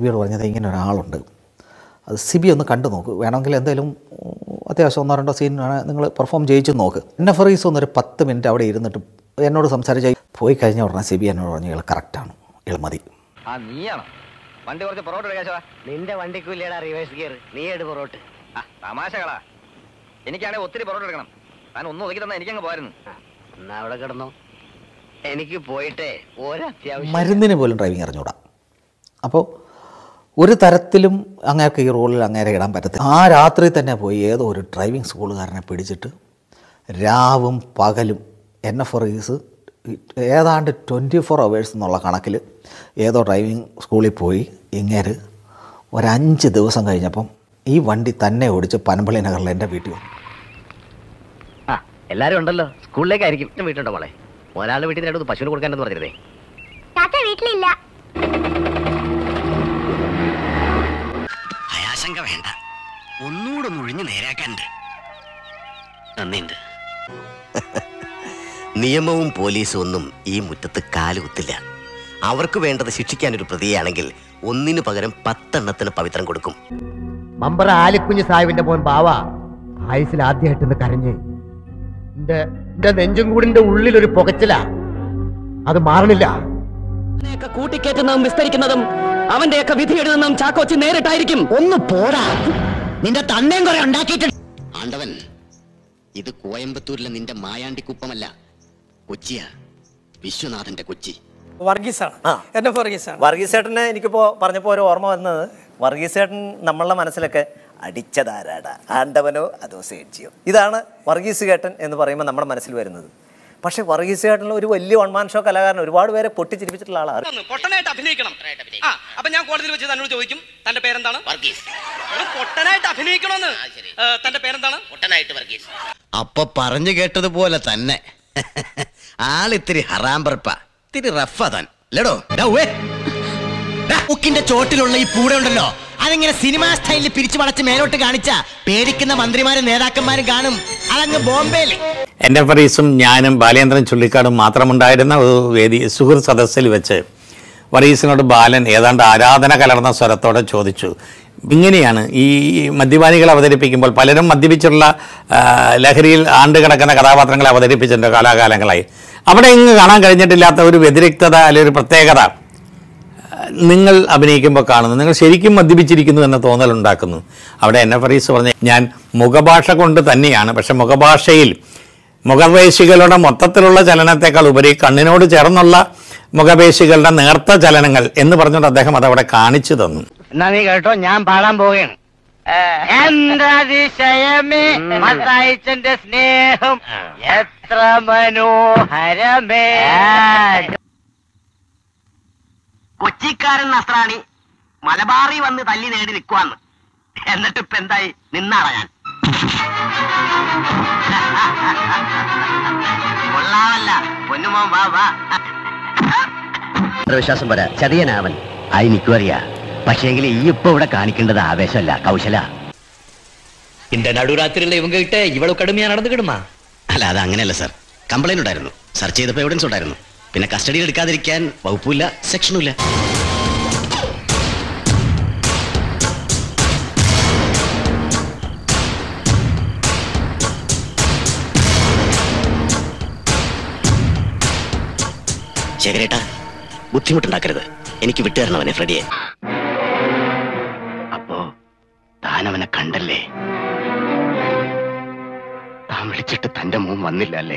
സിബിയോട് പറഞ്ഞത് ഇങ്ങനെ ഒരാളുണ്ട് അത് സിബി ഒന്ന് കണ്ടു നോക്ക് വേണമെങ്കിൽ എന്തെങ്കിലും ഉം, അത്യാവശ്യം ഒന്നോ രണ്ടോ സീൻ നിങ്ങൾ പെർഫോം ചെയ്യിച്ച് നോക്ക് എന്നെ ഫറീസ് ഒന്നൊരു പത്ത് മിനിറ്റ് അവിടെ ഇരുന്നിട്ട് എന്നോട് സംസാരിച്ച് പോയി കഴിഞ്ഞ ഉടനെ സിബി എന്നോട് പറഞ്ഞു ഇയാൾ കറക്റ്റാണ് ഇയാൾ മതി ആ നീയാണോ വണ്ടി കുറച്ച് പൊറോട്ട കഴിച്ചാ നിന്റെ വണ്ടിക്കൂലിയടാ റിവേഴ്സ് ഗിയർ നീ എടു പൊറോട്ട് ആ തമാശകളാ എനിക്കാണെങ്കിൽ ഒത്തിരി പൊറോട്ട എടുക്കണം താൻ ഒന്നും ഒതുക്കി തന്നെ എനിക്കങ്ങ് പോയിരുന്നു എന്നാ അവിടെ കിടന്നോ എനിക്ക് പോയിട്ടേ ഒരത്യാവശ്യം മരുന്നിന് പോലും ഡ്രൈവിംഗ് അറിഞ്ഞൂടാ അപ്പോൾ ഒരു തരത്തിലും അങ്ങേർക്ക് ഈ റോളിൽ അങ്ങേരെ ഇടാൻ പറ്റത്തില്ല ആ രാത്രി തന്നെ പോയി ഏതോ ഒരു ഡ്രൈവിംഗ് സ്കൂളുകാരനെ പിടിച്ചിട്ട് രാവും പകലും എൻ എഫ് റീസ് ഏതാണ്ട് ട്വൻറ്റി ഫോർ അവേഴ്സ് എന്നുള്ള കണക്കിൽ ഏതോ ഡ്രൈവിംഗ് സ്കൂളിൽ പോയി ഇങ്ങേര് ഒരഞ്ച് ദിവസം കഴിഞ്ഞപ്പം ഈ വണ്ടി തന്നെ ഓടിച്ച് പനമ്പള്ളി നഗറിൽ എൻ്റെ വീട്ടിൽ വന്നു ആ എല്ലാരും ഉണ്ടല്ലോ സ്കൂളിലേക്കായിരിക്കും വീട്ടുണ്ടോ മോളെ ഒരാളുടെ വീട്ടിൽ നിന്ന് പശുവിന് കൊടുക്കാനെന്ന് പറഞ്ഞിരുന്നേ താത്ത വീട്ടിലില്ല ആശങ്ക വേണ്ട ഒന്നുകൂടെ ഒന്ന് ഒഴിഞ്ഞു നേരാക്കാനുണ്ട് നന്ദിയുണ്ട് നിയമവും പോലീസും ഒന്നും ഈ മുറ്റത്ത് കാലുകുത്തില്ല അവർക്ക് വേണ്ടത് ശിക്ഷിക്കാൻ ഒരു പ്രതിയാണെങ്കിൽ ഒന്നിനു പകരം പത്തെണ്ണത്തിന് പവിത്രം കൊടുക്കും മമ്പറ ആലിക്കുഞ്ഞ് സാഹിബിന്റെ മോൻ ബാവ ആയുസിൽ ആദ്യമായിട്ട് ഇന്ന് കരഞ്ഞ് എന്റെ എന്റെ നെഞ്ചും കൂടിന്റെ ഉള്ളിൽ ഒരു പുകച്ചില അത് മാറണില്ല അവനെയൊക്കെ കൂട്ടിക്കേറ്റുന്നതും വിസ്തരിക്കുന്നതും അവന്റെയൊക്കെ വിധി എഴുതുന്നതും ചാക്കോച്ചി നേരിട്ടായിരിക്കും ഒന്ന് പോടാ നിന്റെ തന്നെയും കുറെ ഉണ്ടാക്കിയിട്ടുണ്ട് ആണ്ടവൻ ഇത് കോയമ്പത്തൂരിലെ നിന്റെ മായാണ്ടിക്കുപ്പമല്ല കൊച്ചിയാ വിശ്വനാഥന്റെ കൊച്ചി വർഗീസാണ് എന്നെ വർഗീസാണ് വർഗീസേട്ടനെ എനിക്കിപ്പോൾ പറഞ്ഞപ്പോൾ ഒരു ഓർമ്മ വന്നത് വർഗീസേട്ടൻ നമ്മളുടെ മനസ്സിലൊക്കെ അടിച്ചതാരാടാ ആണ്ടവനോ അതോ സേഡ്ജിയോ ഇതാണ് വർഗീസ് കേട്ടൻ എന്ന് പറയുമ്പോൾ നമ്മുടെ മനസ്സിൽ വരുന്നത് പക്ഷേ വർഗീസ് കേട്ടനിൽ ഒരു വലിയ വൺമാൻ ഷോ കലാകാരൻ ഒരുപാട് പേരെ പൊട്ടിച്ചിരിപ്പിച്ചിട്ടുള്ള ആളാണ് പൊട്ടനായിട്ട് അഭിനയിക്കണം ആ അപ്പൊ ഞാൻ കോടതിയിൽ വെച്ച് തന്നോട് ചോദിക്കും തന്റെ പേരെന്താണ് വർഗീസ് എടാ, പൊട്ടനായിട്ട് അഭിനയിക്കണമെന്ന് ഏ, തന്റെ പേരെന്താണ് ഒട്ടനായിട്ട് വർഗീസ് അപ്പൊ പറഞ്ഞു കേട്ടതുപോലെ തന്നെ ആളിത്തിരി ഹറാമ്പറപ്പ ഇത്തിരി റഫാ താൻ ലടോ ഉക്കിന്റെ ചോട്ടിലുള്ള ഈ പൂട ഉണ്ടല്ലോ അതിങ്ങനെ സിനിമാ സ്റ്റൈലിൽ പിരിച്ചു വളച്ച് മേലോട്ട് കാണിച്ച പേടിക്കുന്ന മന്ത്രിമാരും നേതാക്കന്മാരും കാണും അതങ്ങ് ബോംബെയില് എൻ്റെ ഫറീസും ഞാനും ബാലേന്ദ്രൻ ചുള്ളിക്കാടും മാത്രമുണ്ടായിരുന്ന ഒരു വേദി സുഹൃത്ത് സദസ്സിൽ വെച്ച് ഫറീസിനോട് ബാലൻ ഏതാണ്ട് ആരാധന കലർന്ന സ്വരത്തോടെ ചോദിച്ചു ഇങ്ങനെയാണ് ഈ മദ്യപാനികൾ അവതരിപ്പിക്കുമ്പോൾ പലരും മദ്യപിച്ചുള്ള ആ, ലഹരിയിൽ ആണ്ട് കിടക്കുന്ന കഥാപാത്രങ്ങളെ അവതരിപ്പിച്ചിട്ടുണ്ട് കാലാകാലങ്ങളായി അവിടെ ഇങ്ങ് കാണാൻ കഴിഞ്ഞിട്ടില്ലാത്ത ഒരു വ്യതിരിക്തത അല്ലെങ്കിൽ ഒരു പ്രത്യേകത നിങ്ങൾ അഭിനയിക്കുമ്പോൾ കാണുന്നു നിങ്ങൾ ശരിക്കും മദ്യപിച്ചിരിക്കുന്നു എന്ന തോന്നലുണ്ടാക്കുന്നു അവിടെ എൻ എഫ് ഫറീസ് പറഞ്ഞ ഞാൻ മുഖഭാഷ കൊണ്ട് തന്നെയാണ് പക്ഷെ മുഖഭാഷയിൽ മുഖപേശികളുടെ മൊത്തത്തിലുള്ള ചലനത്തെക്കാൾ ഉപരി കണ്ണിനോട് ചേർന്നുള്ള മുഖപേശികളുടെ നേർത്ത ചലനങ്ങൾ എന്ന് പറഞ്ഞുകൊണ്ട് അദ്ദേഹം അതവിടെ കാണിച്ചു തന്നു എന്നാ നീ കേട്ടോ ഞാൻ പാടാൻ പോവുകയാണ് എന്താതിശയമേ മത്തായിച്ചന്റെ സ്നേഹം എത്ര മനോഹരമേ കൊച്ചിക്കാരൻ നസ്രാണി മലബാറി വന്ന് തല്ലി നേടി നിൽക്കുവാന്ന് എന്നിട്ട് ഇപ്പൊ എന്തായി നിന്നാറ ഞാൻ കൊള്ളാമല്ല പൊന്നുമോൻ വാ വാ വിശ്വാസം പോരാ ചതിയനാവൻ ആയി നിൽക്കുവറിയാ പക്ഷേങ്കിൽ ഈ ഇപ്പൊ ഇവിടെ കാണിക്കേണ്ടത് ആവേശമല്ല കൗശല இந்த நடுராத்திரியில இவங்க கிட்ட இவ்வளவு கடுமையா நடந்துக்கிடுமா അല്ല അത് അങ്ങനെയല്ല സാർ കംപ്ലൈന്റ് ഉണ്ടായിരുന്നു സെർച്ച് ചെയ്തപ്പോൾ എവിഡൻസ് ഉണ്ടായിരുന്നു പിന്നെ കസ്റ്റഡിയിൽ എടുക്കാതിരിക്കാൻ വകുപ്പില്ല സെക്ഷനും ഇല്ല ശേഖരേട്ടാ ബുദ്ധിമുട്ടുണ്ടാക്കരുത് എനിക്ക് വിട്ടുതരണം അവനെ ഫ്രെഡിയെ അപ്പോ താനവനെ കണ്ടല്ലേ താൻ വിളിച്ചിട്ട് തന്റെ മോൻ വന്നില്ല അല്ലേ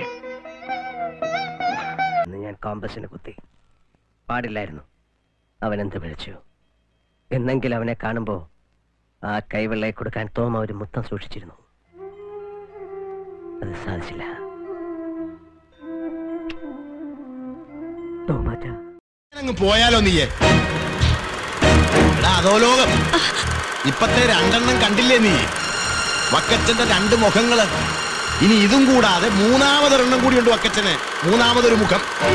അന്ന് ഞാൻ കോമ്പസിന് കുത്തി പാടില്ലായിരുന്നു അവനെന്ത് വിളിച്ചു എന്നെങ്കിൽ അവനെ കാണുമ്പോ ആ കൈവെള്ളയെ കൊടുക്കാൻ തോമ ഒരു മുത്തം സൂക്ഷിച്ചിരുന്നു അത് സാധിച്ചില്ല തോമാറ്റ അങ്ങ് പോയാലോ നീയെ എടാ, അതോ ലോകം ഇപ്പത്തെ രണ്ടെണ്ണം കണ്ടില്ലേ നീ വക്കച്ചന്റെ രണ്ട് മുഖങ്ങള് ഇനി ഇതും കൂടാതെ മൂന്നാമതൊരെണ്ണം കൂടിയുണ്ട് വക്കച്ചന് മൂന്നാമതൊരു മുഖം